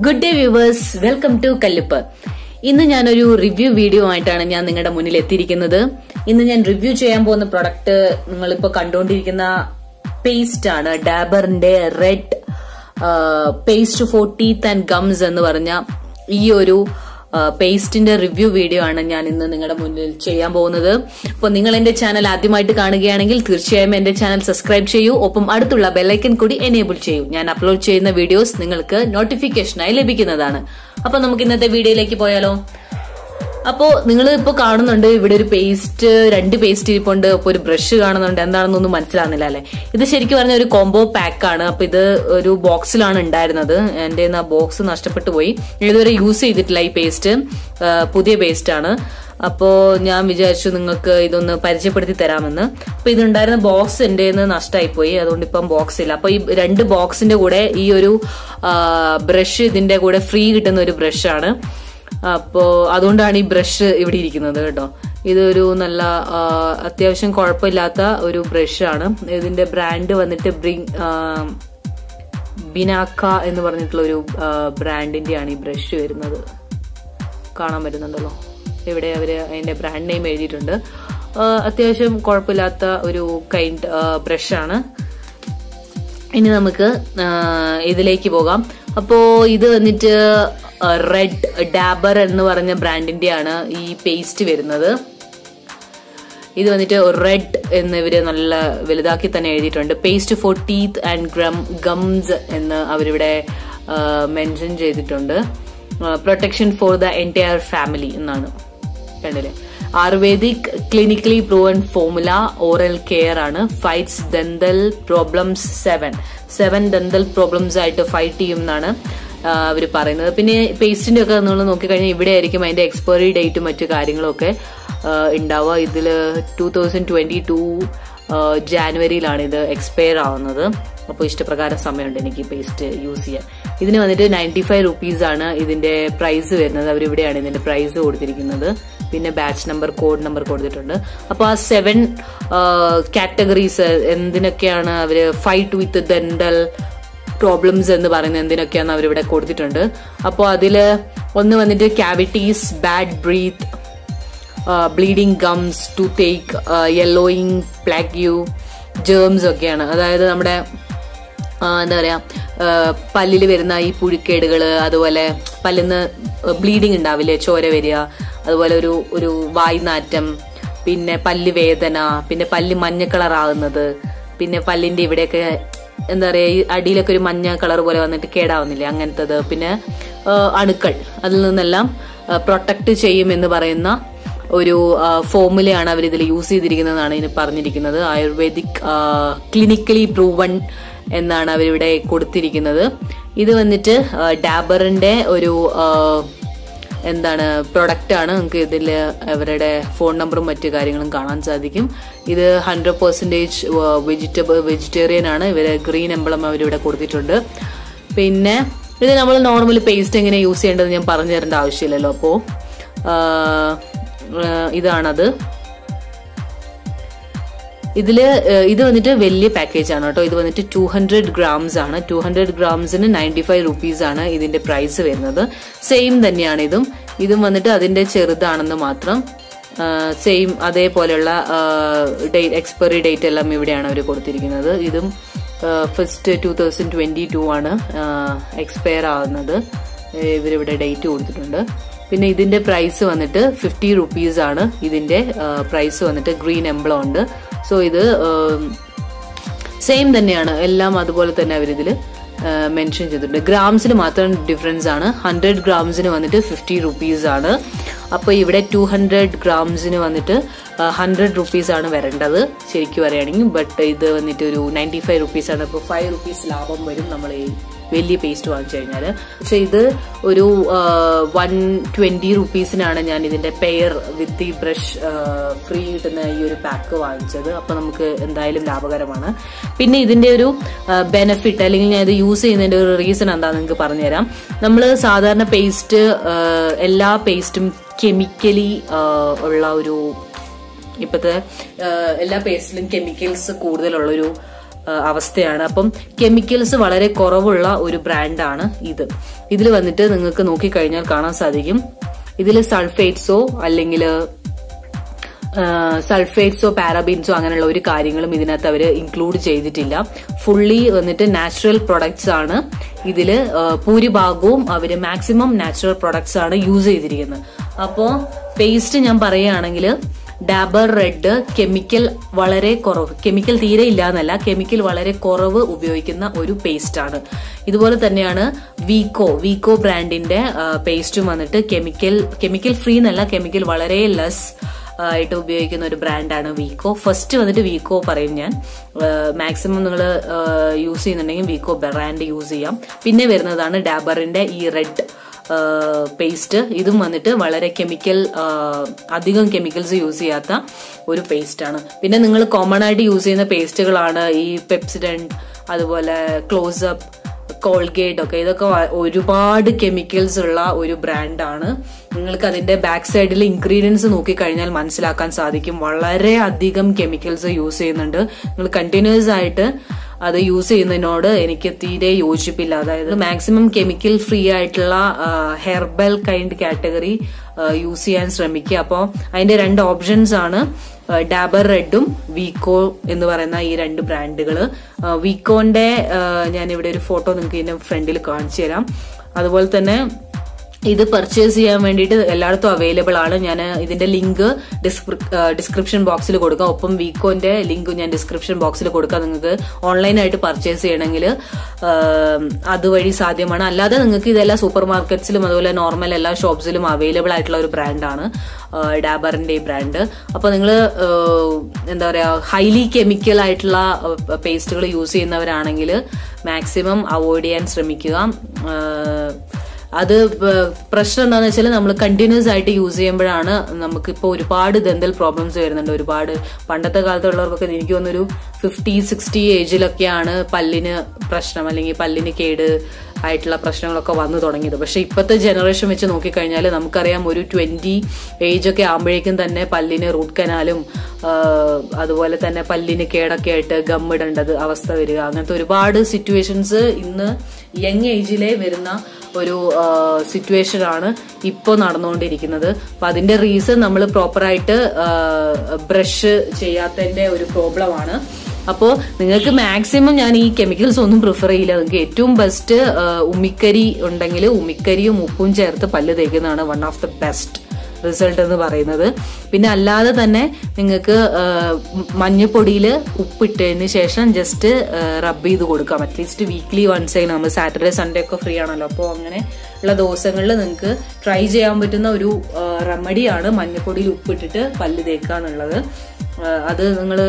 good day viewers welcome to Kalluppu ഇന്ന് ഞാനൊരു review video ആയിട്ടാണ് ഞാൻ നിങ്ങളുടെ മുന്നിൽ എത്തിയിരിക്കുന്നത് ഇന്ന് ഞാൻ റിവ്യൂ ചെയ്യാൻ പോകുന്ന പ്രൊഡക്റ്റ് നിങ്ങളിപ്പോ കണ്ടുകൊണ്ടിരിക്കുന്ന പേസ്റ്റ് ആണ് ഡാബറിന്റെ red paste for teeth and gums എന്ന് പറഞ്ഞ ഈ ഒരു പേസ്റ്റിന്റെ റിവ്യൂ വീഡിയോ ആണ് ഞാൻ ഇന്ന് നിങ്ങളുടെ മുന്നിൽ ചെയ്യാൻ പോകുന്നത് അപ്പോൾ നിങ്ങൾ എന്റെ ചാനൽ ആദ്യമായിട്ട് കാണുകയാണെങ്കിൽ തീർച്ചയായും എന്റെ ചാനൽ സബ്സ്ക്രൈബ് ചെയ്യൂ ഒപ്പം അടുത്തുള്ള ബെല്ലൈക്കൻ കൂടി എനേബിൾ ചെയ്യൂ ഞാൻ അപ്ലോഡ് ചെയ്യുന്ന വീഡിയോസ് നിങ്ങൾക്ക് നോട്ടിഫിക്കേഷനായി ലഭിക്കുന്നതാണ് അപ്പൊ നമുക്ക് ഇന്നത്തെ വീഡിയോയിലേക്ക് പോയാലോ അപ്പോ നിങ്ങൾ ഇപ്പൊ കാണുന്നുണ്ട് ഇവിടെ ഒരു പേസ്റ്റ് രണ്ട് പേസ്റ്റ് ഇരിപ്പുണ്ട് അപ്പൊ ഒരു ബ്രഷ് കാണുന്നുണ്ട് എന്താണെന്നൊന്നും മനസ്സിലാകുന്നില്ല അല്ലെ ഇത് ശരിക്കും പറഞ്ഞ ഒരു കോംബോ പാക്ക് ആണ് അപ്പൊ ഇത് ഒരു ബോക്സിലാണ് ഉണ്ടായിരുന്നത് എന്റെ ആ ബോക്സ് നഷ്ടപ്പെട്ടു പോയി ഇതുവരെ യൂസ് ചെയ്തിട്ടില്ല ഈ പേസ്റ്റ് പുതിയ പേസ്റ്റ് ആണ് അപ്പോ ഞാൻ വിചാരിച്ചു നിങ്ങൾക്ക് ഇതൊന്ന് പരിചയപ്പെടുത്തി തരാമെന്ന് അപ്പൊ ഇതുണ്ടായിരുന്ന ബോക്സ് എന്റെ നഷ്ടമായി പോയി അതുകൊണ്ട് ഇപ്പം ബോക്സ് ഇല്ല അപ്പൊ ഈ രണ്ട് ബോക്സിന്റെ കൂടെ ഈ ഒരു ബ്രഷ് ഇതിന്റെ കൂടെ ഫ്രീ കിട്ടുന്ന ഒരു ബ്രഷാണ് അപ്പോ അതുകൊണ്ടാണ് ഈ ബ്രഷ് ഇവിടെ ഇരിക്കുന്നത് കേട്ടോ ഇതൊരു നല്ല അത്യാവശ്യം കുഴപ്പമില്ലാത്ത ഒരു ബ്രഷാണ് ഇതിന്റെ ബ്രാൻഡ് വന്നിട്ട് ബ്രിങ് ബിനാക്ക എന്ന് പറഞ്ഞിട്ടുള്ള ഒരു ബ്രാൻഡിന്റെയാണ് ഈ ബ്രഷ് വരുന്നത് കാണാൻ പറ്റുന്നുണ്ടല്ലോ ഇവിടെ അവര് അതിന്റെ ബ്രാൻഡ് നെയിം എഴുതിയിട്ടുണ്ട് അത്യാവശ്യം കുഴപ്പമില്ലാത്ത ഒരു കൈൻഡ് ബ്രഷാണ് ഇനി നമുക്ക് ഇതിലേക്ക് പോകാം അപ്പോ ഇത് വന്നിട്ട് റെഡ് ഡാബർ എന്ന് പറഞ്ഞ ബ്രാൻഡിന്റെയാണ് ഈ പേസ്റ്റ് വരുന്നത് ഇത് വന്നിട്ട് റെഡ് എന്ന് ഇവര് നല്ല വലുതാക്കി തന്നെ എഴുതിയിട്ടുണ്ട് പേസ്റ്റ് ഫോർ ടീത്ത് ആൻഡ് ഗ്രം ഗംസ് എന്ന് അവരിവിടെ മെൻഷൻ ചെയ്തിട്ടുണ്ട് protection for the entire family എന്നാണ് കണ്ടില്ലേ ayurvedic clinically proven formula oral care ആണ് fights dental problems seven seven dental problems ആയിട്ട് ഫൈറ്റ് ചെയ്യും എന്നാണ് അവർ പറയുന്നത് പിന്നെ പേസ്റ്റിന്റെ ഒക്കെ നമ്മൾ നോക്കിക്കഴിഞ്ഞാൽ ഇവിടെ ആയിരിക്കും അതിന്റെ എക്സ്പയറി ഡേറ്റും മറ്റു കാര്യങ്ങളും ഒക്കെ ഉണ്ടാവുക ഇതിൽ ടൂ തൗസൻഡ് ട്വന്റി ടു ജാനുവരിയിലാണ് ഇത് എക്സ്പയർ ആവുന്നത് അപ്പോൾ ഇഷ്ടപ്രകാരം സമയമുണ്ട് എനിക്ക് പേസ്റ്റ് യൂസ് ചെയ്യാൻ ഇതിന് വന്നിട്ട് നയൻറ്റി ഫൈവ് റുപ്പീസ് ആണ് ഇതിന്റെ പ്രൈസ് വരുന്നത് അവരിവിടെയാണ് ഇതിന്റെ പ്രൈസ് കൊടുത്തിരിക്കുന്നത് പിന്നെ ബാച്ച് നമ്പർ കോഡ് നമ്പർ കൊടുത്തിട്ടുണ്ട് അപ്പോൾ ആ സെവൻ കാറ്റഗറീസ് എന്തിനൊക്കെയാണ് അവര് ഫൈറ്റ് വിത്ത് ദന്തൽ പ്രോബ്ലംസ് എന്ന് പറയുന്നത് എന്തിനൊക്കെയാണ് അവരിവിടെ കൊടുത്തിട്ടുണ്ട് അപ്പോൾ അതിൽ ഒന്ന് വന്നിട്ട് cavities bad breath bleeding gums tooth decay yellowing plaque germs ഒക്കെയാണ് അതായത് നമ്മുടെ എന്താ പറയാ പല്ലിൽ വരുന്ന ഈ പുഴുക്കേടുകൾ അതുപോലെ പല്ലിന്ന് ബ്ലീഡിങ് ഉണ്ടാവില്ലേ ചോര വരിക അതുപോലെ ഒരു ഒരു വായ്നാറ്റം പിന്നെ പല്ല് വേദന പിന്നെ പല്ല് മഞ്ഞ കളറാകുന്നത് പിന്നെ പല്ലിന്റെ ഇവിടെയൊക്കെ എന്താ പറയാ ഈ അടിയിലൊക്കെ ഒരു മഞ്ഞ കളർ പോലെ വന്നിട്ട് കേടാവുന്നില്ലേ അങ്ങനത്തത് പിന്നെ അണുക്കൾ അതിൽ നിന്നെല്ലാം പ്രൊട്ടക്ട് ചെയ്യും എന്ന് പറയുന്ന ഒരു ഫോമുലയാണ് അവർ ഇതിൽ യൂസ് ചെയ്തിരിക്കുന്നതെന്നാണ് ഇതിന് പറഞ്ഞിരിക്കുന്നത് ആയുർവേദിക് ക്ലിനിക്കലി പ്രൂവൺ എന്നാണ് അവരിവിടെ കൊടുത്തിരിക്കുന്നത് ഇത് വന്നിട്ട് ഡാബറിന്റെ ഒരു എന്താണ് പ്രൊഡക്റ്റ് ആണ് നമുക്ക് ഇതിൽ അവരുടെ ഫോൺ നമ്പറും മറ്റു കാര്യങ്ങളും കാണാൻ സാധിക്കും ഇത് ഹൺഡ്രഡ് പെർസെൻറ്റേജ് വെജിറ്റബിൾ വെജിറ്റേറിയൻ ആണ് ഇവര് ഗ്രീൻ എംബളം അവരിവിടെ കൊടുത്തിട്ടുണ്ട് പിന്നെ ഇത് നമ്മൾ നോർമൽ പേസ്റ്റ് എങ്ങനെ യൂസ് ചെയ്യേണ്ടത് ഞാൻ പറഞ്ഞു തരേണ്ട ആവശ്യമില്ലല്ലോ അപ്പോൾ ഇതാണത് ഇതില് ഇത് വന്നിട്ട് വലിയ പാക്കേജ് ആണ് കേട്ടോ ഇത് വന്നിട്ട് ടു ഹൺഡ്രഡ് ഗ്രാംസ് ആണ് ടു ഹൺഡ്രഡ് ഗ്രാംസിന് നയൻറ്റി ഫൈവ് റുപ്പീസ് ആണ് ഇതിന്റെ പ്രൈസ് വരുന്നത് സെയിം തന്നെയാണ് ഇതും ഇതും വന്നിട്ട് അതിന്റെ ചെറുതാണെന്ന് മാത്രം സെയിം അതേപോലെയുള്ള ഡേറ്റ് എക്സ്പയറി ഡേറ്റ് എല്ലാം ഇവിടെയാണ് അവർ കൊടുത്തിരിക്കുന്നത് ഇതും first two thousand twenty two ആണ് എക്സ്പയർ ആവുന്നത് ഇവരിവിടെ ഡേറ്റ് കൊടുത്തിട്ടുണ്ട് പിന്നെ ഇതിന്റെ പ്രൈസ് വന്നിട്ട് ഫിഫ്റ്റി റുപ്പീസ് ആണ് ഇതിന്റെ പ്രൈസ് വന്നിട്ട് ഗ്രീൻ എംബ്ലം ഉണ്ട് സോ ഇത് സെയിം തന്നെയാണ് എല്ലാം അതുപോലെ തന്നെ അവരിതിൽ മെൻഷൻ ചെയ്തിട്ടുണ്ട് ഗ്രാംസിന് മാത്രം ഡിഫറൻസ് ആണ് ഹൺഡ്രഡ് ഗ്രാംസിന് വന്നിട്ട് ഫിഫ്റ്റി റുപ്പീസ് ആണ് അപ്പോൾ ഇവിടെ ടു ഹൺഡ്രഡ് ഗ്രാംസിന് വന്നിട്ട് ഹൺഡ്രഡ് റുപ്പീസ് ആണ് വരേണ്ടത് ശരിക്കും പറയുകയാണെങ്കിൽ ബട്ട് ഇത് വന്നിട്ട് ഒരു നയൻറ്റി ഫൈവ് റുപ്പീസ് ആണ് ഇപ്പോൾ ഫൈവ് റുപ്പീസ് ലാഭം വരും നമ്മൾ ഈ വലിയ പേസ്റ്റ് വാങ്ങിച്ചു കഴിഞ്ഞാൽ പക്ഷെ ഇത് ഒരു വൺ ട്വന്റി റുപ്പീസിനാണ് ഞാൻ ഇതിന്റെ പെയർ വിത്ത് ഈ ബ്രഷ് ഫ്രീ കിട്ടുന്ന ഈ ഒരു പാക്ക് വാങ്ങിച്ചത് അപ്പൊ നമുക്ക് എന്തായാലും ലാഭകരമാണ് പിന്നെ ഇതിന്റെ ഒരു ബെനിഫിറ്റ് അല്ലെങ്കിൽ ഞാൻ ഇത് യൂസ് ചെയ്യുന്നതിന്റെ ഒരു റീസൺ എന്താണെന്ന് നിങ്ങൾക്ക് പറഞ്ഞുതരാം നമ്മൾ സാധാരണ പേസ്റ്റ് എല്ലാ പേസ്റ്റും കെമിക്കലി ഉള്ള ഒരു ഇപ്പോഴത്തെ എല്ലാ പേസ്റ്റിലും കെമിക്കൽസ് കൂടുതലുള്ളൊരു ആ, അവസ്ഥയാണ് അപ്പം കെമിക്കൽസ് വളരെ കുറവുള്ള ഒരു ബ്രാൻഡാണ് ഇത് ഇതിൽ വന്നിട്ട് നിങ്ങൾക്ക് നോക്കിക്കഴിഞ്ഞാൽ കാണാൻ സാധിക്കും ഇതിൽ സൾഫേറ്റ്സോ അല്ലെങ്കിൽ സൾഫേറ്റ്സോ പാരാബീൻസോ അങ്ങനെയുള്ള ഒരു കാര്യങ്ങളും ഇതിനകത്ത് അവർ ഇൻക്ലൂഡ് ചെയ്തിട്ടില്ല ഫുള്ളി വന്നിട്ട് നാച്ചുറൽ പ്രൊഡക്ട്സ് ആണ് ഇതിൽ ഭൂരിഭാഗവും അവർ മാക്സിമം നാച്ചുറൽ പ്രൊഡക്ട്സ് ആണ് യൂസ് ചെയ്തിരിക്കുന്നത് അപ്പോൾ പേസ്റ്റ് ഞാൻ പറയുകയാണെങ്കിൽ ഡാബർ റെഡ് കെമിക്കൽ വളരെ കുറവ് കെമിക്കൽ തീരെ ഇല്ല എന്നല്ല കെമിക്കൽ വളരെ കുറവ് ഉപയോഗിക്കുന്ന ഒരു പേസ്റ്റ് ആണ് ഇതുപോലെ തന്നെയാണ് വീക്കോ വീക്കോ ബ്രാൻഡിന്റെ പേസ്റ്റും വന്നിട്ട് കെമിക്കൽ കെമിക്കൽ ഫ്രീ എന്നല്ല കെമിക്കൽ വളരെ ലെസ് ആയിട്ട് ഉപയോഗിക്കുന്ന ഒരു ബ്രാൻഡാണ് വീക്കോ ഫസ്റ്റ് വന്നിട്ട് വീക്കോ പറയും ഞാൻ മാക്സിമം നിങ്ങൾ യൂസ് ചെയ്യുന്നുണ്ടെങ്കിൽ വീക്കോ ബ്രാൻഡ് യൂസ് ചെയ്യാം പിന്നെ വരുന്നതാണ് ഡാബറിന്റെ ഈ റെഡ് പേസ്റ്റ് ഇതും വന്നിട്ട് വളരെ കെമിക്കൽ അധികം കെമിക്കൽസ് യൂസ് ചെയ്യാത്ത ഒരു പേസ്റ്റ് ആണ് പിന്നെ നിങ്ങൾ കോമൺ ആയിട്ട് യൂസ് ചെയ്യുന്ന പേസ്റ്റുകളാണ് ഈ പെപ്സിഡന്റ് അതുപോലെ ക്ലോസപ്പ് കോൾഗേറ്റ് ഒക്കെ ഇതൊക്കെ വ- ഒരുപാട് കെമിക്കൽസ് ഉള്ള ഒരു ബ്രാൻഡാണ് നിങ്ങൾക്ക് അതിന്റെ ബാക്ക് സൈഡിൽ ഇൻഗ്രീഡിയൻസ് നോക്കിക്കഴിഞ്ഞാൽ മനസ്സിലാക്കാൻ സാധിക്കും വളരെ അധികം കെമിക്കൽസ് യൂസ് ചെയ്യുന്നുണ്ട് നിങ്ങൾ കണ്ടിന്യൂസ് ആയിട്ട് അത് യൂസ് ചെയ്യുന്നതിനോട് എനിക്ക് തീരെ യോജിപ്പില്ല അതായത് മാക്സിമം കെമിക്കൽ ഫ്രീ ആയിട്ടുള്ള ഹെർബൽ കൈൻഡ് കാറ്റഗറി യൂസ് ചെയ്യാൻ ശ്രമിക്കുക അപ്പോൾ അതിന്റെ രണ്ട് ഓപ്ഷൻസ് ആണ് ഡാബർ റെഡും വീക്കോ എന്ന് പറയുന്ന ഈ രണ്ട് ബ്രാൻഡുകൾ വീക്കോന്റെ ഞാൻ ഇവിടെ ഒരു ഫോട്ടോ നിങ്ങൾക്ക് ഇതിന്റെ ഫ്രണ്ടിൽ കാണിച്ചു തരാം അതുപോലെ തന്നെ ഇത് പർച്ചേസ് ചെയ്യാൻ വേണ്ടിയിട്ട് എല്ലായിടത്തും അവൈലബിൾ ആണ് ഞാൻ ഇതിന്റെ ലിങ്ക് ഡിസ്ക്രിപ്ഷൻ ബോക്സിൽ കൊടുക്കാം ഒപ്പം വീക്കോന്റെ ലിങ്ക് ഞാൻ ഡിസ്ക്രിപ്ഷൻ ബോക്സിൽ കൊടുക്കാം നിങ്ങൾക്ക് ഓൺലൈനായിട്ട് പർച്ചേസ് ചെയ്യണമെങ്കിൽ അതുവഴി സാധ്യമാണ് അല്ലാതെ നിങ്ങൾക്ക് ഇതെല്ലാം സൂപ്പർ മാർക്കറ്റ്സിലും അതുപോലെ നോർമൽ എല്ലാ ഷോപ്സിലും അവൈലബിൾ ആയിട്ടുള്ള ഒരു ബ്രാൻഡാണ് ഡാബറിന്റെ ഈ ബ്രാൻഡ് അപ്പൊ നിങ്ങൾ എന്താ പറയാ ഹൈലി കെമിക്കൽ ആയിട്ടുള്ള പേസ്റ്റുകൾ യൂസ് ചെയ്യുന്നവരാണെങ്കിൽ മാക്സിമം അവോയ്ഡ് ചെയ്യാൻ ശ്രമിക്കുക അത് പ- പ്രശ്നം എന്താണെന്ന് വെച്ചാൽ നമ്മൾ കണ്ടിന്യൂസ് ആയിട്ട് യൂസ് ചെയ്യുമ്പോഴാണ് നമുക്കിപ്പോൾ ഒരുപാട് ദന്തൽ പ്രോബ്ലംസ് വരുന്നുണ്ട് ഒരുപാട് പണ്ടത്തെ കാലത്തുള്ളവർക്കൊക്കെ എനിക്ക് തോന്നുന്നൊരു ഫിഫ്റ്റി സിക്സ്റ്റി ഏജിലൊക്കെയാണ് പല്ലിന് പ്രശ്നം അല്ലെങ്കിൽ പല്ലിന് കേട് ആയിട്ടുള്ള പ്രശ്നങ്ങളൊക്കെ വന്നു തുടങ്ങിയത് പക്ഷെ ഇപ്പോഴത്തെ ജനറേഷൻ വെച്ച് നോക്കിക്കഴിഞ്ഞാൽ നമുക്കറിയാം ഒരു ട്വന്റി ഏജ് ഒക്കെ ആകുമ്പോഴേക്കും തന്നെ പല്ലിന് റൂട്ട് കനാലും അതുപോലെ തന്നെ പല്ലിന് കേടൊക്കെ ആയിട്ട് ഗമ്മിടേണ്ടത് അവസ്ഥ വരിക അങ്ങനത്തെ ഒരുപാട് സിറ്റുവേഷൻസ് ഇന്ന് യങ് ഏജിലെ വരുന്ന ഒരു സിറ്റുവേഷൻ ആണ് ഇപ്പോൾ നടന്നുകൊണ്ടിരിക്കുന്നത് അപ്പൊ അതിന്റെ റീസൺ നമ്മൾ പ്രോപ്പറായിട്ട് ബ്രഷ് ചെയ്യാത്തതിന്റെ ഒരു പ്രോബ്ലം ആണ് അപ്പോൾ നിങ്ങൾക്ക് മാക്സിമം ഞാൻ ഈ കെമിക്കൽസ് ഒന്നും പ്രിഫർ ചെയ്യില്ല നിങ്ങൾക്ക് ഏറ്റവും ബെസ്റ്റ് ഉമ്മിക്കരി ഉണ്ടെങ്കിൽ ഉമ്മിക്കരിയും ഉപ്പും ചേർത്ത് പല്ല് തേക്കുന്നതാണ് one of the best result എന്ന് പറയുന്നത് പിന്നെ അല്ലാതെ തന്നെ നിങ്ങൾക്ക് മഞ്ഞപ്പൊടിയിൽ ഉപ്പിട്ടതിന് ശേഷം ജസ്റ്റ് റബ്ബ് ചെയ്ത് കൊടുക്കാം അറ്റ്ലീസ്റ്റ് വീക്ക്ലി വൺസ് ആയി നമ്മൾ സാറ്റർഡേ സൺഡേ ഒക്കെ ഫ്രീ ആണല്ലോ അപ്പോൾ അങ്ങനെ ഉള്ള ദിവസങ്ങളിൽ നിങ്ങൾക്ക് ട്രൈ ചെയ്യാൻ പറ്റുന്ന ഒരു റെമഡിയാണ് മഞ്ഞപ്പൊടിയിൽ ഉപ്പിട്ടിട്ട് പല്ല് തേക്കുക എന്നുള്ളത് ആ, അത് നിങ്ങൾ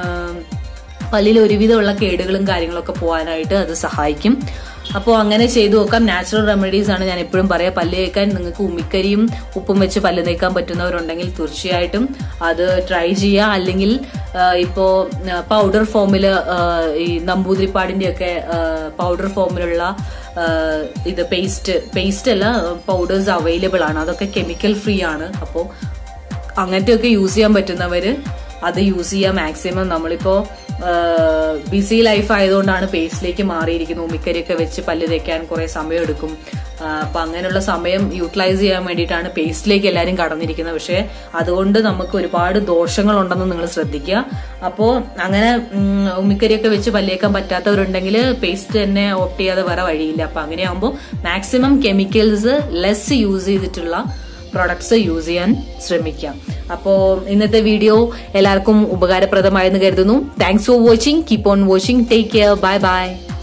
പല്ലിൽ ഒരുവിധമുള്ള കേടുകളും കാര്യങ്ങളൊക്കെ പോകാനായിട്ട് അത് സഹായിക്കും അപ്പോൾ അങ്ങനെ ചെയ്തു നോക്കാം നാച്ചുറൽ റെമഡീസ് ആണ് ഞാൻ എപ്പോഴും പറയാം പല്ല് തേക്കാൻ നിങ്ങൾക്ക് ഉമ്മിക്കരിയും ഉപ്പും വെച്ച് പല്ല് തേക്കാൻ പറ്റുന്നവരുണ്ടെങ്കിൽ തീർച്ചയായിട്ടും അത് ട്രൈ ചെയ്യുക അല്ലെങ്കിൽ ഇപ്പോൾ പൗഡർ ഫോമിൽ ഈ നമ്പൂതിരിപ്പാടിന്റെ ഒക്കെ പൗഡർ ഫോമിലുള്ള ഇത് പേസ്റ്റ് പേസ്റ്റ് അല്ല പൗഡേഴ്സ് അവൈലബിൾ ആണ് അതൊക്കെ കെമിക്കൽ ഫ്രീ ആണ് അപ്പോൾ അങ്ങനത്തെയൊക്കെ യൂസ് ചെയ്യാൻ പറ്റുന്നവര് അത് യൂസ് ചെയ്യാം മാക്സിമം നമ്മളിപ്പോ ബിസി ലൈഫ് ആയതുകൊണ്ടാണ് പേസ്റ്റിലേക്ക് മാറിയിരിക്കുന്നത് ഉമ്മിക്കരിയൊക്കെ വെച്ച് പല്ല് തേക്കാൻ കുറെ സമയം എടുക്കും ആ, അപ്പൊ അങ്ങനെയുള്ള സമയം യൂട്ടിലൈസ് ചെയ്യാൻ വേണ്ടിയിട്ടാണ് പേസ്റ്റിലേക്ക് എല്ലാവരും കടന്നിരിക്കുന്നത് പക്ഷെ അതുകൊണ്ട് നമുക്ക് ഒരുപാട് ദോഷങ്ങളുണ്ടെന്ന് നിങ്ങൾ ശ്രദ്ധിക്കുക അപ്പോൾ അങ്ങനെ ഉം, ഉമ്മിക്കരിയൊക്കെ വെച്ച് പല്ലേക്കാൻ പറ്റാത്തവരുണ്ടെങ്കിൽ പേസ്റ്റ് തന്നെ ഓപ്റ്റ് ചെയ്യാതെ വേറെ വഴിയില്ല അപ്പൊ അങ്ങനെയാകുമ്പോൾ മാക്സിമം കെമിക്കൽസ് ലെസ് യൂസ് ചെയ്തിട്ടുള്ള പ്രൊഡക്ട്സ് യൂസ് ചെയ്യാൻ ശ്രമിക്കാം അപ്പോൾ ഇന്നത്തെ വീഡിയോ എല്ലാവർക്കും ഉപകാരപ്രദമായെന്ന് കരുതുന്നു thanks for watching keep on watching take care bye by